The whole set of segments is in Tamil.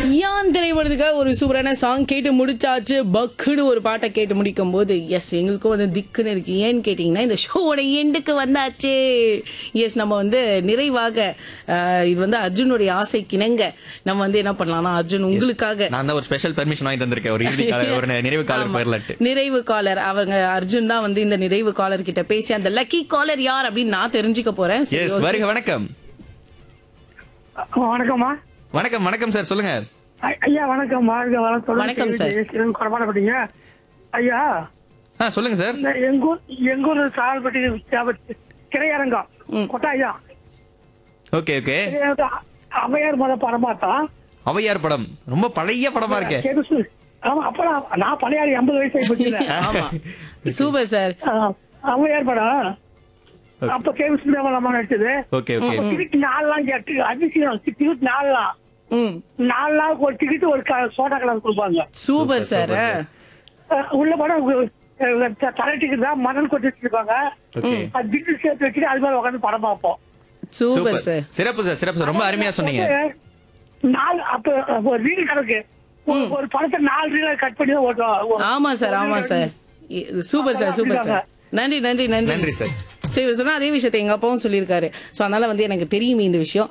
யான் திரைப்படத்துக்காக ஒரு சூப்பரான சாங் கேட்டு முடிச்சாச்சு பக்குன்னு ஒரு பாட்டை கேட்டு முடிக்கும் போது எஸ் எங்களுக்கும் வந்து திக்குன்னு இருக்கு ஏன்னு கேட்டீங்கன்னா இந்த ஷோவோட எண்டுக்கு வந்தாச்சு எஸ் நம்ம வந்து நிறைவாக அஹ், இது வந்து அர்ஜுனுடைய ஆசை கிணங்க நம்ம வந்து என்ன பண்ணலாம்னா அர்ஜுன் உங்களுக்காக நான் தான் ஒரு ஸ்பெஷல் பெர்மிஷன் வாங்கி தந்திருக்கேன் ஒரு இறுதி கால- ஒரு நிறைவு காலம் பேர்லட்டு நிறைவு காலர் அவங்க அர்ஜுன் தான் வந்து இந்த நிறைவு காலர் கிட்ட பேசி அந்த லக்கி காலர் யார் அப்படின்னு நான் தெரிஞ்சுக்க போறேன் சரி, எஸ் okay. வருக வணக்கம் வணக்கம்மா வணக்கம் வணக்கம் சார் சொல்லுங்க ஐ- ஐயா வணக்கம் வாழ்க வளம் வணக்கம் சார். குறமாடப்பட்டீங்க ஐயா ஆ சொல்லுங்க சார் இந்த எங்க ஊர் எங்க ஊர் சால்பட்டி திரையரங்கம் கொட்டா ஐயா ஓகே ஓகே திரையரங்கம் அவையார் மத படமாத்தா ஔவையார் படம் ரொம்ப பழைய படமா இருக்கே கேட்டு ஆமா அப்பதான் நான் பழையாறு எண்பது வயசு ஆயிப்போச்சுல ஆமா சூப்பர் சார் அவையார் படம் அப்ப கேவி நம்ம நடிச்சது ஓகே ஓகே டிக்கெட் நாலுலாம் கேட்டு அதிசயம் டிக்கெட் நாலுலாம் ம் நாலு நாளுக்கு ஒரு டிக்கெட் ஒரு க- சோடா கலர் கொடுப்பாங்க சூப்பர் சார் அஹ் உள்ள படம் அஹ் த- தலை டிக்கெட் தான் மணல் கொட்டி வச்சிருப்பாங்க ஓகே அது டிக்கெட் சேர்த்து வச்சுட்டு அது மாதிரி உட்காந்து படம் பார்ப்போம் சூப்பர் சூப்பர் சார் சிறப்பு சார் சிறப்பு சார் ரொம்ப அருமையா சொன்னீங்க நாலு அப்ப அப்ப ஒரு ரீல் கணக்கு ஒரு- ஒரு படத்தை நாலு ரீல கட் பண்ணி தான் ஓட்டுவோம் ஆமா சார் ஆமா sir super sir super sir நன்றி நன்றி நன்றி நன்றி சார் சரி இவர் சொன்னா அதே விஷயத்தை எங்க அப்பாவும் சொல்லியிருக்காரு சோ அதனால வந்து எனக்கு தெரியுமே இந்த விஷயம்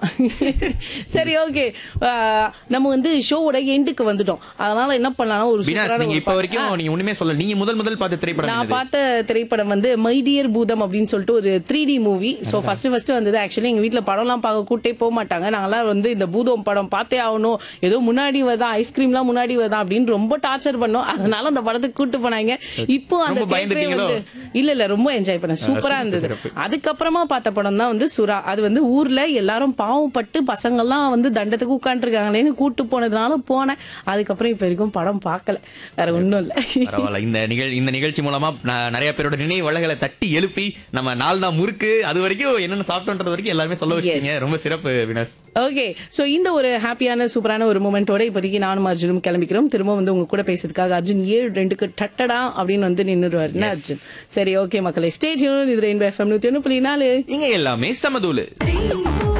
சரி ஓகே நம்ம வந்து ஷோவோட எண்டுக்கு வந்துட்டோம் அதனால என்ன பண்ணலாம் ஒரு வினாஸ் சூப்பரான நீங்க ஒரு இப்ப பா- வரைக்கும் நீங்க ஒண்ணுமே சொல்ல நீங்க முதல் முதல் பார்த்த திரைப்படம் நான் என்னது? பார்த்த திரைப்படம் வந்து மை டியர் பூதம் அப்படின்னு சொல்லிட்டு ஒரு three D movie so first first வந்தது ஆக்சுவலி எங்க வீட்ல படம்லாம் பார்க்க கூட்டே போக மாட்டாங்க நாங்களாம் வந்து இந்த பூதம் படம் பார்த்தே ஆகணும் ஏதோ முன்னாடி வருதா ஐஸ்கிரீம்லாம் முன்னாடி வருதா அப்படின்னு ரொம்ப டார்ச்சர் பண்ணோம் அதனால அந்த படத்துக்கு கூட்டு போனாங்க இப்போ அந்த ரொம்ப theatre ஏ பயந்துட்டீங்களோ? வந்து இல்ல இல்ல ரொம்ப என்ஜாய் பண்ணேன் சூப்பரா சிறப்பு, இருந்தது சிறப்பு. அதுக்கப்புறமா பார்த்த படம் தான் வந்து சுறா அது வந்து ஊர்ல எல்லாரும் பாவப்பட்டு பசங்கள்லாம் வந்து தண்டத்துக்கு உட்காந்துருக்காங்களேன்னு கூட்டு போனதுனால போனேன் அதுக்கப்புறம் இப்ப வரைக்கும் படம் பார்க்கல வேற ஒண்ணும் இல்ல பரவாயில்ல இந்த நிகழ் இந்த நிகழ்ச்சி மூலமா நான் நிறைய பேரோட நினைவு வலைகளை தட்டி எழுப்பி நம்ம நாள் தான் முறுக்கு அது வரைக்கும் என்னென்ன சாப்பிட்டோன்றது வரைக்கும் எல்லாருமே சொல்ல வச்சிட்டீங்க ரொம்ப சிறப்பு வினாஸ் ஓகே சோ இந்த ஒரு ஹாப்பியான சூப்பரான ஒரு மூமெண்டோட இப்போதைக்கு நானும் அர்ஜுனும் கிளம்பிக்கிறோம் திரும்ப வந்து உங்க கூட பேசுறதுக்காக அர்ஜுன் ஏழு ரெண்டுக்கு டட்டடா அப்படின்னு வந்து நின்னுருவாரு என்ன அர்ஜுன் சரி ஓகே மக்களே ஸ்டேட் இது ரெயின்போ எஃப்எம் நூத்தி ஒண்ணு புள்ளி நாலு இங்க எல்லாமே சமதூளு Rainbow